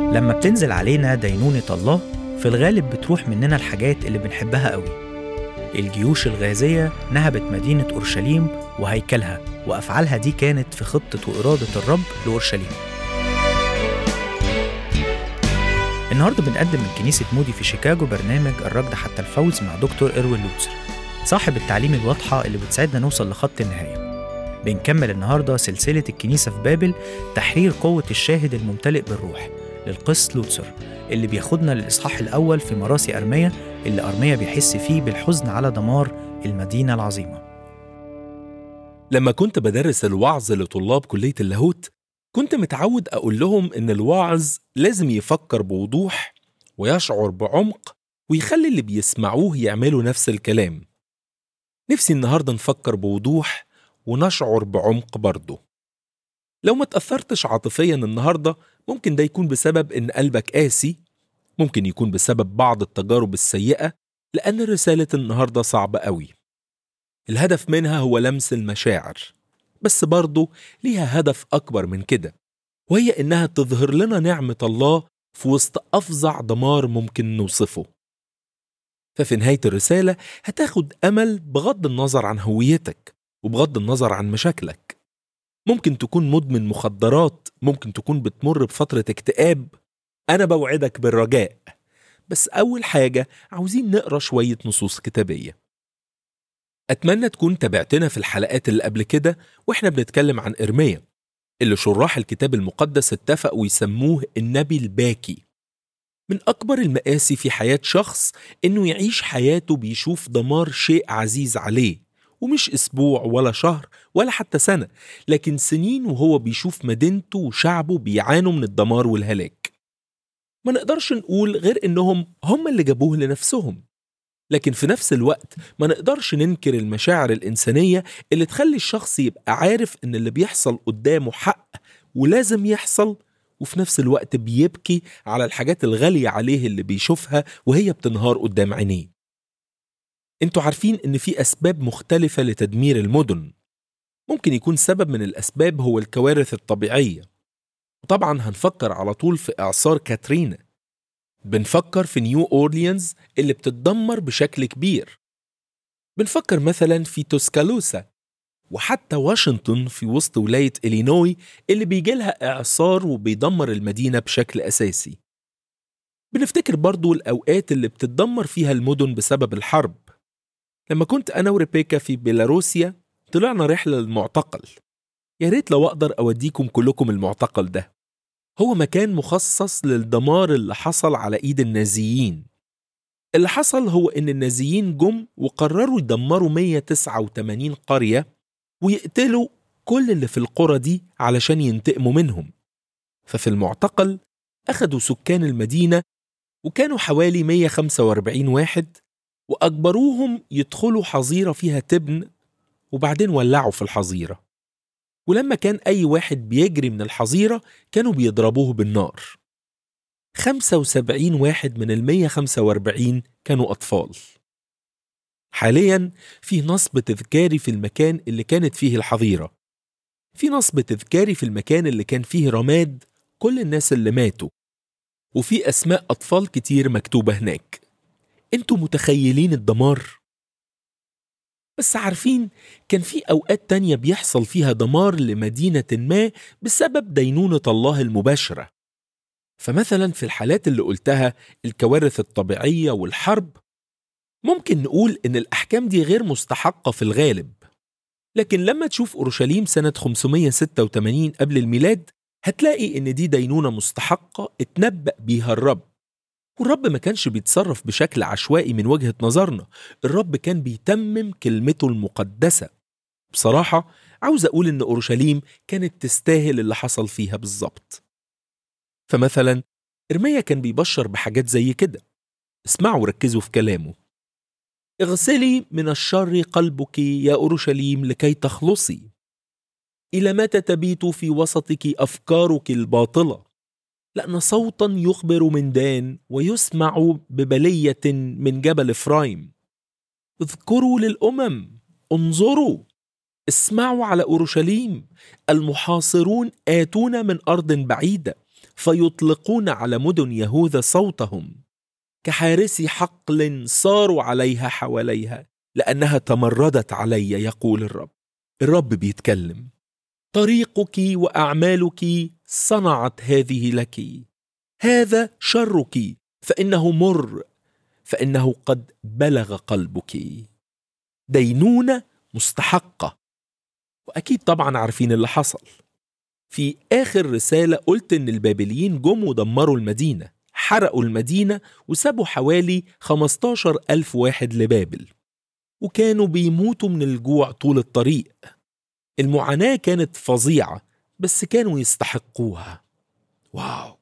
لما بتنزل علينا دينونة الله في الغالب بتروح مننا الحاجات اللي بنحبها قوي الجيوش الغازية نهبت مدينة أورشليم وهيكلها وأفعالها دي كانت في خطة وإرادة الرب لأورشليم النهاردة بنقدم من كنيسة مودي في شيكاغو برنامج الركض حتى الفوز مع دكتور إروين لوتسر صاحب التعليم الواضحة اللي بتساعدنا نوصل لخط النهاية بنكمل النهاردة سلسلة الكنيسة في بابل تحرير قوة الشاهد الممتلئ بالروح للقس لوتسر اللي بياخدنا للإصحاح الأول في مراسي أرمية اللي أرمية بيحس فيه بالحزن على دمار المدينة العظيمة لما كنت بدرس الوعظ لطلاب كلية اللاهوت كنت متعود أقول لهم إن الواعظ لازم يفكر بوضوح ويشعر بعمق ويخلي اللي بيسمعوه يعملوا نفس الكلام نفسي النهاردة نفكر بوضوح ونشعر بعمق برضه لو ما تأثرتش عاطفيا النهاردة ممكن ده يكون بسبب إن قلبك قاسي ممكن يكون بسبب بعض التجارب السيئة لأن رسالة النهاردة صعبة قوي الهدف منها هو لمس المشاعر بس برضه ليها هدف أكبر من كده وهي إنها تظهر لنا نعمة الله في وسط أفظع دمار ممكن نوصفه ففي نهاية الرسالة هتاخد أمل بغض النظر عن هويتك وبغض النظر عن مشاكلك ممكن تكون مدمن مخدرات ممكن تكون بتمر بفترة اكتئاب أنا بوعدك بالرجاء بس أول حاجة عاوزين نقرأ شوية نصوص كتابية أتمنى تكون تابعتنا في الحلقات اللي قبل كده وإحنا بنتكلم عن إرميا اللي شراح الكتاب المقدس اتفقوا يسموه النبي الباكي من أكبر المآسي في حياة شخص إنه يعيش حياته بيشوف دمار شيء عزيز عليه ومش أسبوع ولا شهر ولا حتى سنة لكن سنين وهو بيشوف مدينته وشعبه بيعانوا من الدمار والهلاك ما نقدرش نقول غير إنهم هم اللي جابوه لنفسهم لكن في نفس الوقت ما نقدرش ننكر المشاعر الإنسانية اللي تخلي الشخص يبقى عارف إن اللي بيحصل قدامه حق ولازم يحصل وفي نفس الوقت بيبكي على الحاجات الغالية عليه اللي بيشوفها وهي بتنهار قدام عينيه انتوا عارفين ان في اسباب مختلفة لتدمير المدن ممكن يكون سبب من الاسباب هو الكوارث الطبيعية وطبعا هنفكر على طول في اعصار كاترينا بنفكر في نيو اورليانز اللي بتتدمر بشكل كبير بنفكر مثلا في توسكالوسا وحتى واشنطن في وسط ولاية إلينوي اللي بيجي لها إعصار وبيدمر المدينة بشكل أساسي بنفتكر برضو الأوقات اللي بتتدمر فيها المدن بسبب الحرب لما كنت أنا وريبيكا في بيلاروسيا طلعنا رحلة للمعتقل يا ريت لو أقدر أوديكم كلكم المعتقل ده هو مكان مخصص للدمار اللي حصل على إيد النازيين اللي حصل هو إن النازيين جم وقرروا يدمروا 189 قرية ويقتلوا كل اللي في القرى دي علشان ينتقموا منهم ففي المعتقل أخدوا سكان المدينة وكانوا حوالي 145 واحد وأجبروهم يدخلوا حظيرة فيها تبن وبعدين ولعوا في الحظيرة ولما كان أي واحد بيجري من الحظيرة كانوا بيضربوه بالنار 75 واحد من ال 145 كانوا أطفال حاليا في نصب تذكاري في المكان اللي كانت فيه الحظيرة في نصب تذكاري في المكان اللي كان فيه رماد كل الناس اللي ماتوا وفي أسماء أطفال كتير مكتوبة هناك انتوا متخيلين الدمار؟ بس عارفين كان في أوقات تانية بيحصل فيها دمار لمدينة ما بسبب دينونة الله المباشرة فمثلا في الحالات اللي قلتها الكوارث الطبيعية والحرب ممكن نقول إن الأحكام دي غير مستحقة في الغالب لكن لما تشوف أورشليم سنة 586 قبل الميلاد هتلاقي إن دي دينونة مستحقة اتنبأ بيها الرب والرب ما كانش بيتصرف بشكل عشوائي من وجهة نظرنا الرب كان بيتمم كلمته المقدسة بصراحة عاوز أقول إن أورشليم كانت تستاهل اللي حصل فيها بالظبط فمثلا إرميا كان بيبشر بحاجات زي كده اسمعوا وركزوا في كلامه اغسلي من الشر قلبك يا أورشليم لكي تخلصي إلى متى تبيت في وسطك أفكارك الباطلة لأن صوتا يخبر من دان ويسمع ببلية من جبل إفرايم اذكروا للأمم انظروا اسمعوا على أورشليم المحاصرون آتون من أرض بعيدة فيطلقون على مدن يهوذا صوتهم كحارسي حقل صاروا عليها حواليها لأنها تمردت علي يقول الرب الرب بيتكلم طريقك وأعمالك صنعت هذه لك هذا شرك فإنه مر فإنه قد بلغ قلبك دينونة مستحقة وأكيد طبعا عارفين اللي حصل في آخر رسالة قلت إن البابليين جم ودمروا المدينة حرقوا المدينة وسابوا حوالي 15 ألف واحد لبابل وكانوا بيموتوا من الجوع طول الطريق المعاناة كانت فظيعة بس كانوا يستحقوها واو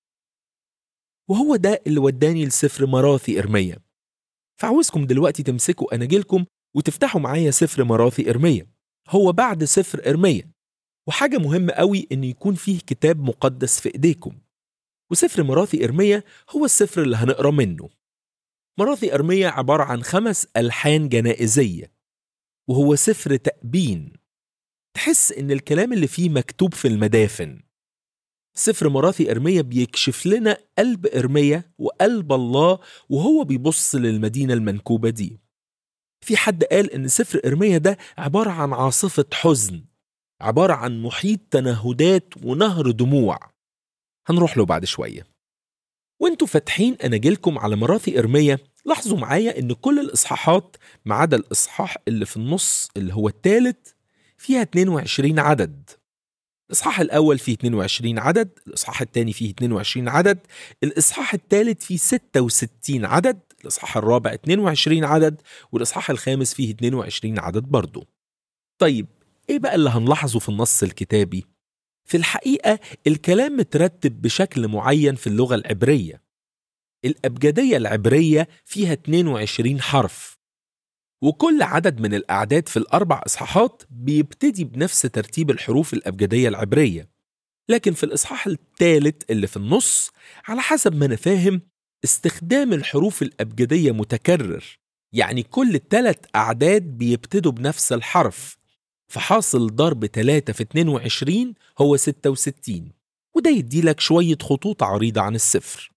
وهو ده اللي وداني لسفر مراثي إرميا فعاوزكم دلوقتي تمسكوا أناجيلكم وتفتحوا معايا سفر مراثي إرميا هو بعد سفر إرميا وحاجة مهمة قوي إن يكون فيه كتاب مقدس في إيديكم وسفر مراثي إرميا هو السفر اللي هنقرا منه مراثي إرميا عبارة عن خمس ألحان جنائزية وهو سفر تأبين تحس إن الكلام اللي فيه مكتوب في المدافن سفر مراثي إرميا بيكشف لنا قلب إرميا وقلب الله وهو بيبص للمدينة المنكوبة دي في حد قال إن سفر إرميا ده عبارة عن عاصفة حزن عبارة عن محيط تنهدات ونهر دموع هنروح له بعد شوية وانتوا فاتحين أناجيلكم على مراثي إرميا لاحظوا معايا إن كل الإصحاحات ما عدا الإصحاح اللي في النص اللي هو الثالث فيها 22 عدد الإصحاح الأول فيه 22 عدد الإصحاح الثاني فيه 22 عدد الإصحاح الثالث فيه 66 عدد الإصحاح الرابع 22 عدد والإصحاح الخامس فيه 22 عدد برضه طيب إيه بقى اللي هنلاحظه في النص الكتابي؟ في الحقيقة الكلام مترتب بشكل معين في اللغة العبرية الأبجدية العبرية فيها 22 حرف وكل عدد من الأعداد في الأربع إصحاحات بيبتدي بنفس ترتيب الحروف الأبجدية العبرية لكن في الإصحاح الثالث اللي في النص على حسب ما أنا فاهم استخدام الحروف الأبجدية متكرر يعني كل ثلاث أعداد بيبتدوا بنفس الحرف فحاصل ضرب 3 في 22 هو 66 وده يدي لك شوية خطوط عريضة عن الصفر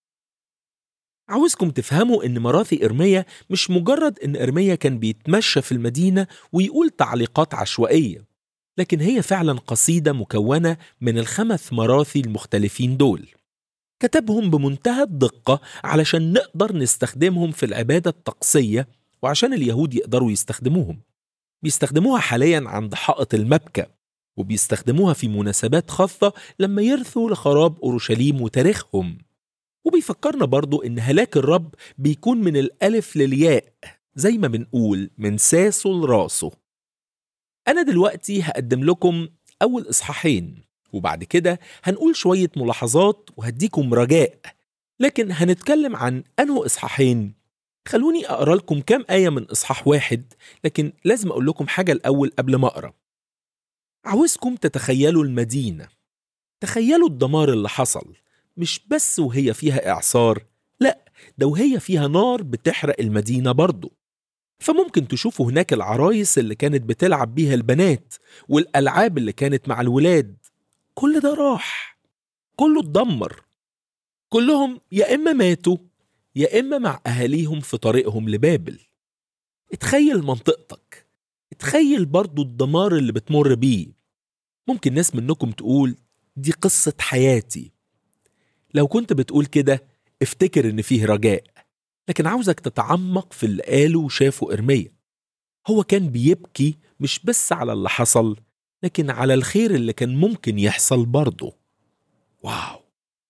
عاوزكم تفهموا ان مراثي ارميا مش مجرد ان ارميا كان بيتمشى في المدينة ويقول تعليقات عشوائية لكن هي فعلا قصيدة مكونة من الخمس مراثي المختلفين دول كتبهم بمنتهى الدقة علشان نقدر نستخدمهم في العبادة الطقسية وعشان اليهود يقدروا يستخدموهم بيستخدموها حاليا عند حائط المبكى وبيستخدموها في مناسبات خاصة لما يرثوا لخراب أورشليم وتاريخهم وبيفكرنا برضو إن هلاك الرب بيكون من الألف للياء زي ما بنقول من ساسه لراسه أنا دلوقتي هقدم لكم أول إصحاحين وبعد كده هنقول شوية ملاحظات وهديكم رجاء لكن هنتكلم عن أنه إصحاحين خلوني أقرأ لكم كام آية من إصحاح واحد لكن لازم أقول لكم حاجة الأول قبل ما أقرأ عاوزكم تتخيلوا المدينة تخيلوا الدمار اللي حصل مش بس وهي فيها إعصار لا ده وهي فيها نار بتحرق المدينة برضه فممكن تشوفوا هناك العرايس اللي كانت بتلعب بيها البنات والألعاب اللي كانت مع الولاد كل ده راح كله اتدمر كلهم يا إما ماتوا يا إما مع أهاليهم في طريقهم لبابل اتخيل منطقتك اتخيل برضو الدمار اللي بتمر بيه ممكن ناس منكم تقول دي قصة حياتي لو كنت بتقول كده افتكر ان فيه رجاء لكن عاوزك تتعمق في اللي قاله وشافه إرميا هو كان بيبكي مش بس على اللي حصل لكن على الخير اللي كان ممكن يحصل برضه واو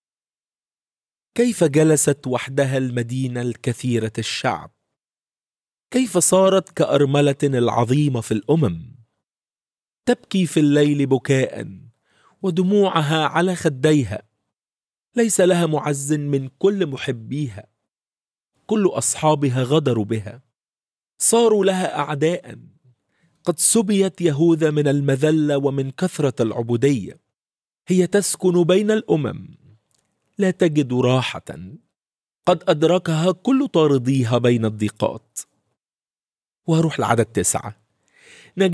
كيف جلست وحدها المدينة الكثيرة الشعب كيف صارت كأرملة العظيمة في الأمم تبكي في الليل بكاء ودموعها على خديها ليس لها معز من كل محبيها كل أصحابها غدروا بها صاروا لها أعداء قد سبيت يهوذا من المذلة ومن كثرة العبودية هي تسكن بين الأمم لا تجد راحة قد أدركها كل طارديها بين الضيقات وهروح لعدد تسعة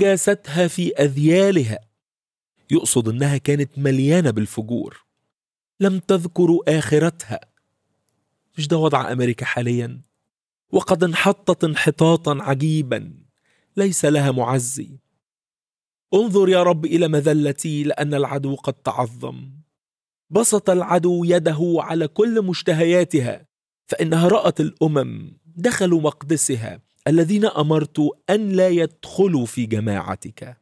نجاستها في أذيالها يقصد إنها كانت مليانة بالفجور لم تذكروا آخرتها مش ده وضع أمريكا حاليا وقد انحطت انحطاطا عجيبا ليس لها معزي انظر يا رب إلى مذلتي لأن العدو قد تعظم بسط العدو يده على كل مشتهياتها فإنها رأت الأمم دخلوا مقدسها الذين أمرت أن لا يدخلوا في جماعتك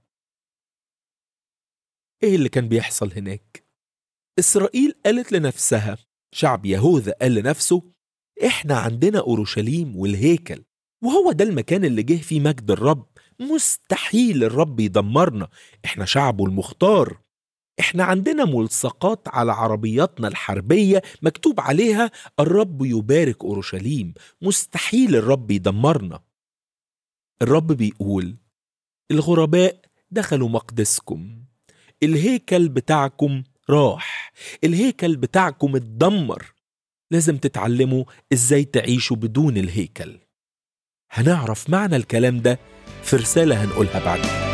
إيه اللي كان بيحصل هناك؟ إسرائيل قالت لنفسها شعب يهوذا قال لنفسه إحنا عندنا أورشليم والهيكل وهو ده المكان اللي جه فيه مجد الرب مستحيل الرب يدمرنا إحنا شعبه المختار إحنا عندنا ملصقات على عربياتنا الحربية مكتوب عليها الرب يبارك أورشليم مستحيل الرب يدمرنا الرب بيقول الغرباء دخلوا مقدسكم الهيكل بتاعكم راح الهيكل بتاعكم اتدمر لازم تتعلموا ازاي تعيشوا بدون الهيكل هنعرف معنى الكلام ده في رسالة هنقولها بعدين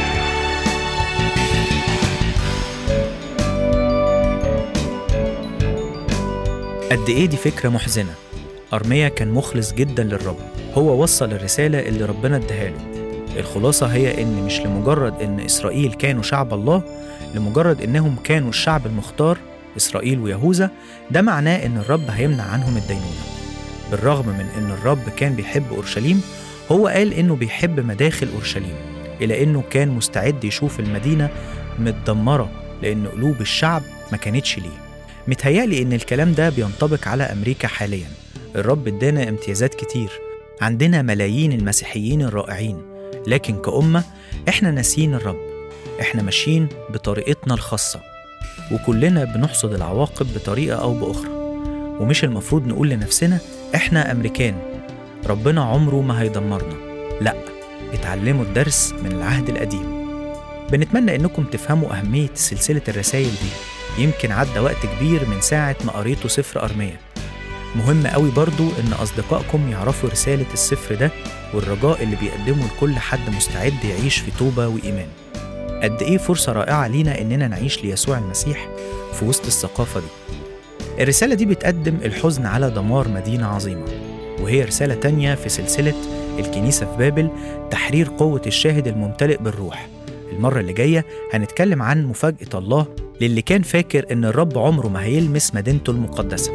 قد إيه دي فكرة محزنة أرميا كان مخلص جدا للرب هو وصل الرسالة اللي ربنا اداها له الخلاصة هي إن مش لمجرد إن إسرائيل كانوا شعب الله لمجرد إنهم كانوا الشعب المختار إسرائيل ويهوذا ده معناه إن الرب هيمنع عنهم الدينونة بالرغم من إن الرب كان بيحب أورشليم هو قال إنه بيحب مداخل أورشليم إلى إنه كان مستعد يشوف المدينة متدمرة لأن قلوب الشعب ما كانتش ليه متهيألي إن الكلام ده بينطبق على أمريكا حاليا الرب ادانا امتيازات كتير عندنا ملايين المسيحيين الرائعين لكن كأمة إحنا ناسيين الرب إحنا ماشيين بطريقتنا الخاصة وكلنا بنحصد العواقب بطريقة أو بأخرى ومش المفروض نقول لنفسنا إحنا أمريكان ربنا عمره ما هيدمرنا لأ اتعلموا الدرس من العهد القديم بنتمنى إنكم تفهموا أهمية سلسلة الرسائل دي يمكن عدى وقت كبير من ساعة ما قريتوا سفر أرمية مهم قوي برضو إن أصدقائكم يعرفوا رسالة السفر ده والرجاء اللي بيقدمه لكل حد مستعد يعيش في توبة وإيمان قد إيه فرصة رائعة لينا إننا نعيش ليسوع المسيح في وسط الثقافة دي الرسالة دي بتقدم الحزن على دمار مدينة عظيمة وهي رسالة تانية في سلسلة الكنيسة في بابل تحرير قوة الشاهد الممتلئ بالروح المرة اللي جاية هنتكلم عن مفاجأة الله للي كان فاكر إن الرب عمره ما هيلمس مدينته المقدسة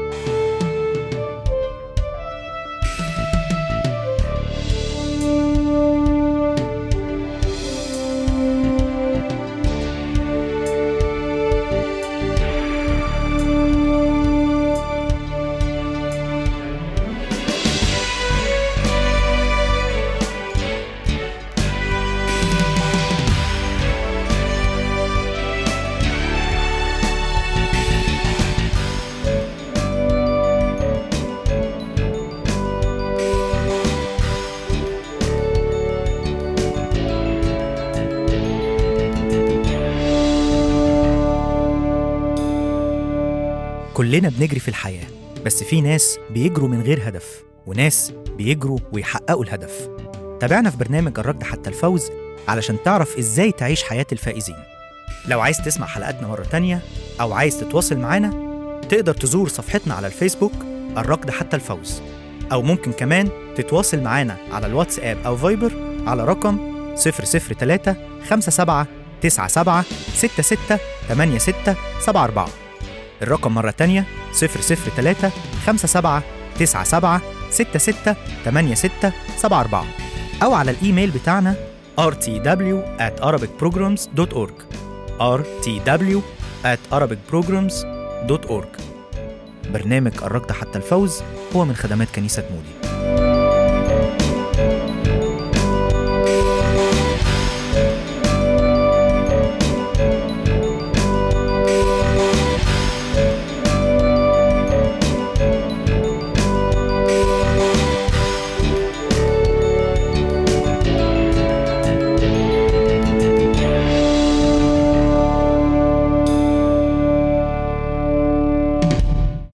كلنا بنجري في الحياة بس في ناس بيجروا من غير هدف وناس بيجروا ويحققوا الهدف تابعنا في برنامج الركض حتى الفوز علشان تعرف ازاي تعيش حياة الفائزين لو عايز تسمع حلقاتنا مرة تانية أو عايز تتواصل معانا تقدر تزور صفحتنا على الفيسبوك الركض حتى الفوز أو ممكن كمان تتواصل معانا على الواتساب أو فايبر على رقم 003 57 97 66 86 74 الرقم مرة تانية 003 57 97 66 86 74 أو على الإيميل بتاعنا rtw at arabicprograms.org rtw at arabicprograms.org برنامج الركض حتى الفوز هو من خدمات كنيسة مودي